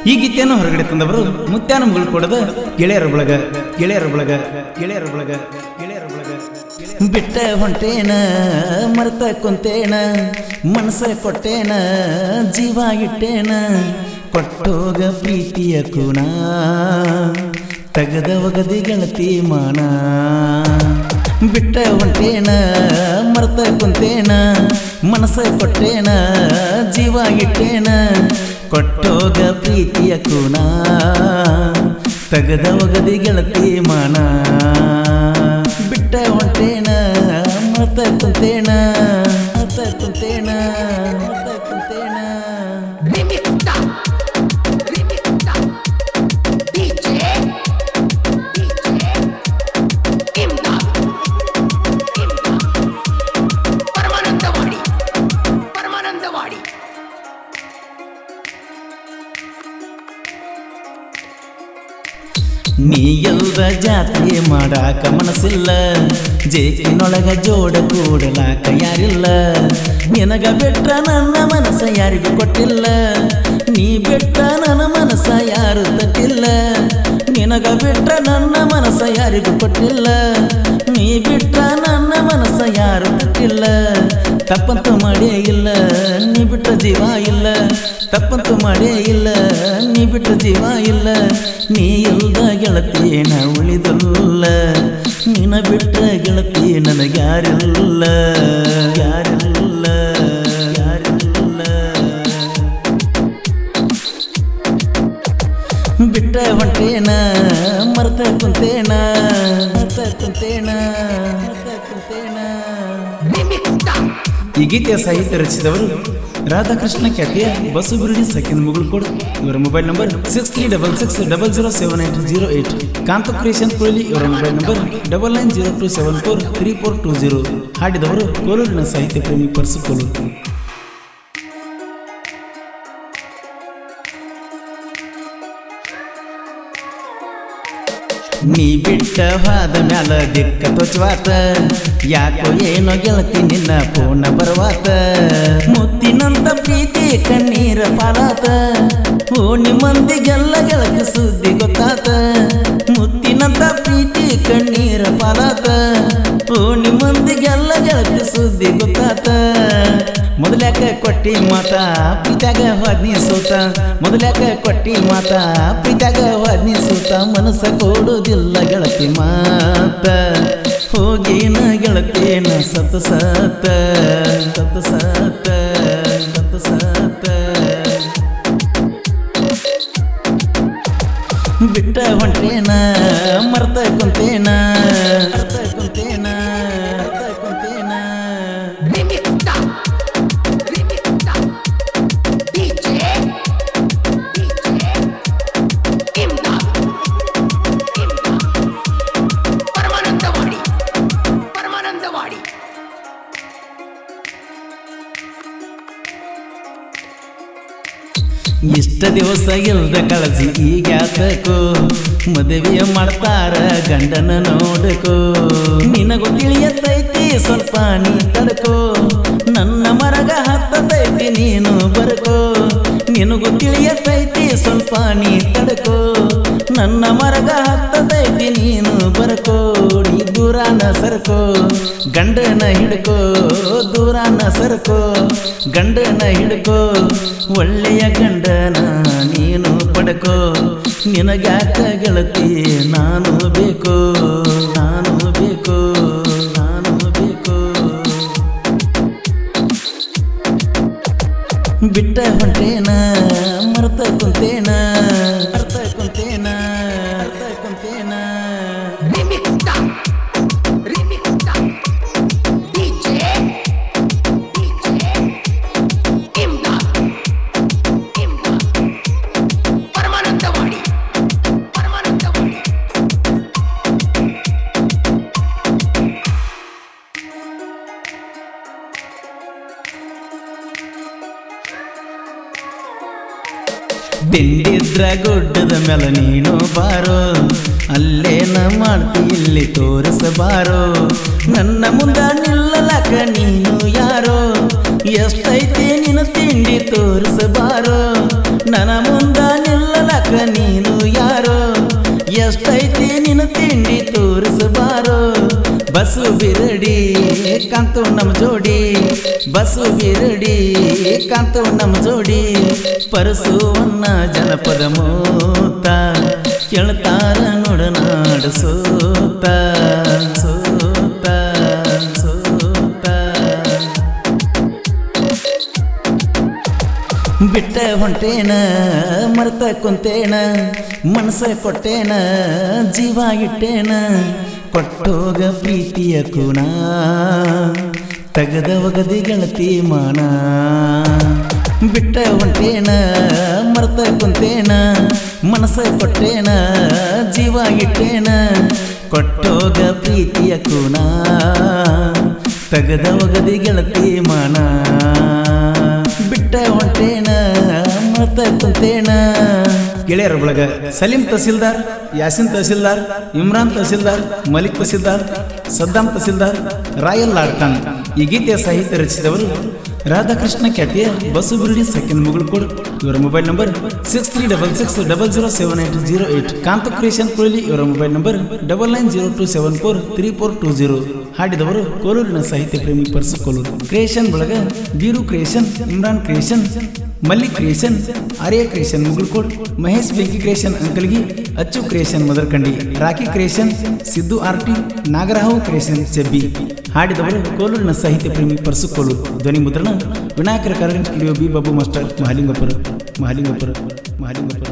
ಈ ಗೀತೆಯನ್ನು ಹೊರಗಡೆ ತಂದವರು ಮುತ್ಯಾನ ಮಗಳು ಕೊಡದ ಗೆಳೆಯರ ಬಳಗ ಗೆಳೆಯರ ಬಳಗ ಗೆಳೆಯರ ಬಳಗ ಗೆಳೆಯರ ಬಳಗ ಬಿಟ್ಟ ಹೊಂಟೇನ ಮರ್ತ ಕುಂತೇನ ಮನಸ್ಸ ಕೊಟ್ಟೇನ ಜೀವ ಇಟ್ಟೇನ ಕೊಟ್ಟೋಗ ಪ್ರೀತಿಯ ಕುಣ ತಗದ ಒಗದಿ ಗೆಳತಿ ಮಾನ ಬಿಟ್ಟ ಹೊಂಟೇನ ಮರ್ತ ಕುಂತೇನ ಮನಸ್ಸ ಕೊಟ್ಟೇನ ಜೀವ ಇಟ್ಟೇನ ಕೊಟ್ಟೋಗ ಪ್ರೀತಿಯ ಕುಣ ತಗದ ಒಗದಿ ಗೆಳತಿ ಮಾನ ಬಿಟ್ಟ ಹೊಂಟೇನ ಮರ್ತ ಕುಂತೇನ ಮರ್ತ ಕುಂತೇನ ಮರ್ತ ಕುಂತೇನ Remixta, remixta, DJ, DJ, Imdad, Imdad, Paramanandawadi Paramanandawadi ನೀ ಎಲ್ದ ಜಾತ್ರೆ ಮಾಡಾಕ ಮನಸ್ಸಿಲ್ಲ ಜೇಕಿನೊಳಗ ಜೋಡ ಕೂಡಲಾಕ ಯಾರಿಲ್ಲ ನಿನಗ ಬಿಟ್ಟ ನನ್ನ ಮನಸ್ಸ ಯಾರಿಗೂ ಕೊಟ್ಟಿಲ್ಲ ನೀ ಬಿಟ್ಟ ನನ್ನ ಮನಸ್ಸ ಯಾರು ತಟ್ಟಿಲ್ಲ ನಿನಗ ಬಿಟ್ಟ ನನ್ನ ಮನಸ್ಸ ಯಾರಿಗೂ ಕೊಟ್ಟಿಲ್ಲ ನೀ ಬಿಟ್ಟ ನನ್ನ ಮನಸ್ಸ ಯಾರು ತಟ್ಟಿಲ್ಲ ತಪ್ಪಂತೂ ಮಾಡೇ ಇಲ್ಲ ನೀ ಬಿಟ್ಟ ಜೀವ ಇಲ್ಲ ತಪ್ಪಂತೂ ಮಾಡೇ ಇಲ್ಲ ನೀ ಬಿಟ್ಟ ಜೀವ ಇಲ್ಲ ನೀ ಇಲ್ದ ಗೆಳತಿಯೇನ ಉಳಿದಲ್ಲ ನಿನ ಬಿಟ್ಟ ಗೆಳತಿ ನನಗ್ಯಾರಿಲ್ಲ ಯಾರಿಲ್ಲ ಯಾರಿಲ್ಲ ಬಿಟ್ಟ ಹೊಂಟೇನ ಮರ್ತ ಕುಂತೇನ ಮರ್ತ ಕುಂತೇನ ಮರ್ತ ಕುಂತೇನ Remixta, ಈ ಗೀತೆಯ ಸಾಹಿತ್ಯ ರಚಿಸಿದವರು ರಾಧಾಕೃಷ್ಣ ಖ್ಯಾತಿಯ ಬಸು ಬಿರುಡಿ ಸೆಕೆಂಡ್ ಮುಗುಳು ಕೊಡು ಇವರ mobile number six three double six double zero seven eight zero eight Kanta creation Kohli ಇವರ mobile number double nine zero two seven four three four two zero ಹಾಡಿದವರು ಕೋಲೂರಿನ ಸಾಹಿತ್ಯ ಪ್ರೇಮಿ ಪರ್ಸು ಕೋಲೂರು ನೀ ಬಿಟ್ಟ ಹಾದ ಮ್ಯಾಲ ದಿಕ್ಕ ತೊಚ್ವಾತ ಯಾಕೋ ಏನೋ ಗೆಳತಿ ನಿನ್ನ ಪೂರ್ಣ ಬರ್ವಾತ ಮುತ್ತಿನಂತ ಪ್ರೀತಿ ಕಣ್ಣೀರ ಪಾಲಾತ ಓಣಿ ಮಂದಿಗೆಲ್ಲ ಗೆಳತಿ ಸುದ್ದಿ ಗೊತ್ತಾತ ಮುತ್ತಿನಂತ ಪ್ರೀತಿ ಕಣ್ಣೀರ ಪಾಲಾತ ಓಣಿ ಮಂದಿಗೆಲ್ಲ ಗೆಳತಿ ಸುದ್ದಿ ಗೊತ್ತಾತ ಮೊದಲ್ಯಾಕ ಕೊಟ್ಟಿ ಮಾತ ಪ್ರೀತ್ಯಾಗ ಹೋದ್ನಿ ಸೋತ ಮೊದಲ್ಯಾಕ ಕೊಟ್ಟಿ ಮಾತ ಪ್ರೀತ್ಯಾಗ ಹೋದ್ನಿ ಸೋತ ಮನಸ್ಸ ಕೊಡುವುದಿಲ್ಲ ಗೆಳತಿ ಮಾತ ಹೋಗೇನ ಗೆಳತೇನ ಸತ ಸತ ಸತ ಸತ ಸತ ಸತ ಬಿಟ್ಟ ಹೊಂಟೇನ ಮರ್ತ ಕುಂತೇನ ಮರ್ತ ಕುಂತೇನ ಮರ್ತ ಕುಂತೇನ remixta, remixta, DJ, DJ, Imdad, Imdad, Paramanandawadi Paramanandawadi ಇಷ್ಟ ದಿವಸ ಇಲ್ದ ಕಳಸಿ ಈಗ್ಯಾತಕೋ ಮದುವೆ ಮಾಡ್ತಾರ ಗಂಡನ ನೋಡಕೋ ನಿನಗೂ ತಿಳಿಯತೈತಿ ಸ್ವಲ್ಪ ನೀ ತಡ್ಕೋ ನನ್ನ ಮರಗ ಹತ್ತತೈತಿ ನೀನು ಬರ್ಕೋ ನಿನಗೂ ತಿಳಿಯತೈತಿ ಸ್ವಲ್ಪ ನೀ ತಡ್ಕೋ ನನ್ನ ಮರಗ ಹತ್ತತೈತಿ ನೀನು ಬರ್ಕೋ ನೀ ದೂರಾನ ಸರ್ಕೋ ಗಂಡನ ಹಿಡ್ಕೋ ದೂರಾನ ಸರ್ಕೋ ಗಂಡನ ಹಿಡ್ಕೋ ಒಳ್ಳೆಯ ಗಂಡನ ನೀನು ಪಡ್ಕೋ ನಿನಗ್ಯಾಕ ಗೆಳತಿ ನಾನು ಬೇಕು ನಾನು ಬೇಕು ನಾನು ಬೇಕು ಬಿಟ್ಟ ಹೊಂಟೇನ ಮರ್ತ ಕುಂತೇನ ಮರ್ತ ಕುಂತೇನ ಮರ್ತ ಕುಂತೇನ remixta, remixta, DJ, DJ, Imdad, Imdad, Paramanandawadi Paramanandawadi ತಿಂಡಿದ್ರ ಗುಡ್ಡದ ಮೇಲೆ ನೀನು ಬಾರೋ ಅಲ್ಲೇನ ಮಾಡ್ತಿ ಇಲ್ಲಿ ತೋರಿಸಬಾರೋ ನನ್ನ ಮುಂದ ನಿಲ್ಲಲಕ ನೀನು ಯಾರೋ ಎಷ್ಟೈತಿ ನಿನ್ನ ತಿಂಡಿ ತೋರಿಸಬಾರೋ ನನ್ನ ಮುಂದ ನಿಲ್ಲ ಕಾಂತು ನಮ್ಮ ಜೋಡಿ ಬಸು ಬಿರಡಿ ಕಾಂತು ನಮ್ಮ ಜೋಡಿ ಪರಸುವನ್ನ ಜನಪದ ಮೂತ ಕೇಳ್ತಾರ ನುಡನಾಡ ಸೂತ ಸೂತ ಸೂತ ಬಿಟ್ಟ ಹೊಂಟೇನ ಮರ್ತ ಕುಂತೇನ ಮನಸ್ಸ ಕೊಟ್ಟೇನ ಜೀವ ಇಟ್ಟೇನ ಕೊಟ್ಟೋಗ ಪ್ರೀತಿಯ ಕುಣ ತಗದ ಒಗದಿ ಗೆಳತಿ ಮಾನ ಬಿಟ್ಟ ಹೊಂಟೇನ ಮರ್ತ ಕುಂತೇನ ಮನಸ್ಸ ಕೊಟ್ಟೇನ ಜೀವ ಇಟ್ಟೇನ ಕೊಟ್ಟೋಗ ಪ್ರೀತಿಯ ಕುಣ ತಗದ ಒಗದಿ ಗೆಳತಿ ಮಾನ ಬಿಟ್ಟ ಹೊಂಟೇನ ಮತ ಕುಂತೇನ ಗೆಳೆಯರ ಬಳಗ ಸಲೀಂ ತಹಸೀಲ್ದಾರ್ ಯಾಸಿನ್ ತಹಸೀಲ್ದಾರ್ ಇಮ್ರಾನ್ ತಹಸೀಲ್ದಾರ್ ಮಲಿಕ್ ತಹಸೀಲ್ದಾರ್ ಸದ್ದಾಂ ತಹಸೀಲ್ದಾರ್ ರಾಯಲ್ ಲಾಡ್ಖಾನ್ ಈ ಗೀತೆಯ ಸಾಹಿತ್ಯ ರಚಿಸಿದವರು ರಾಧಾಕೃಷ್ಣ ಖ್ಯಾತಿಯ ಬಸು ಬಿರುಡಿ ಸೆಕೆಂಡ್ ಮುಗುಳ್ಕೋಡ್ ಇವರ mobile number six three double six double zero seven eight zero eight Kanta creation Kohli ಇವರ mobile number double nine zero two seven four three four two zero ಹಾಡಿದವರು ಕೋಲೂರಿನ ಸಾಹಿತ್ಯ ಪ್ರೇಮಿ ಪರ್ಸು ಕೋಲೂರು ಕ್ರಿಯೇಷನ್ ಬಳಗ Biru creation Imran creation Mallik creation Arya creation Mugulkod Mahesh Benki creation Ankalgi Achchu creation Madarkandi Rocky creation Siddu ಆರ್ಟಿ ನಾಗರಾಹು creation Chebbi ಹಾಡಿದವರು ಕೋಲೂರಿನ ಸಾಹಿತ್ಯ ಪ್ರೇಮಿ ಪರ್ಸು ಕೋಲೂರು ಧ್ವನಿ ಮುದ್ರಣ ವಿನಾಯಕರ ಕಾರ್ಯ studio B Babu master Mahalingapur Mahalingapur Mahalingapura